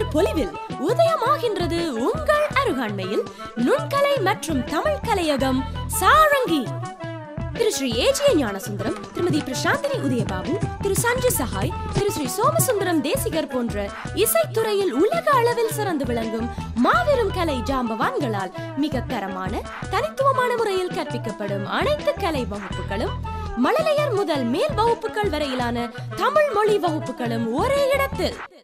பொலிவில் உதயமாகின்றது உங்கள் அருகாண்மையில் நுண்கலை மற்றும் தமிழ் கலையகம் சாரங்கி திரு ஸ்ரீ ஏஜிய ஞானசுந்தரம் திருமதி பிரசாந்தினி உதயபாபு திரு சஞ்சு சஹாய் திரு ஸ்ரீ சோமசுந்தரம் தேசிகர் போன்ற இசைத்துறையில் உலக அளவில் சிறந்து விளங்கும் மாபெரும் கலை ஜாம்பவான்களால் மிக தரமான தனித்துவமான முறையில் கற்பிக்கப்படும் அனைத்து கலை வகுப்புகளும் மழலையர் முதல் மேல் வகுப்புகள் வரையிலான தமிழ் மொழி வகுப்புகளும் ஒரே இடத்தில்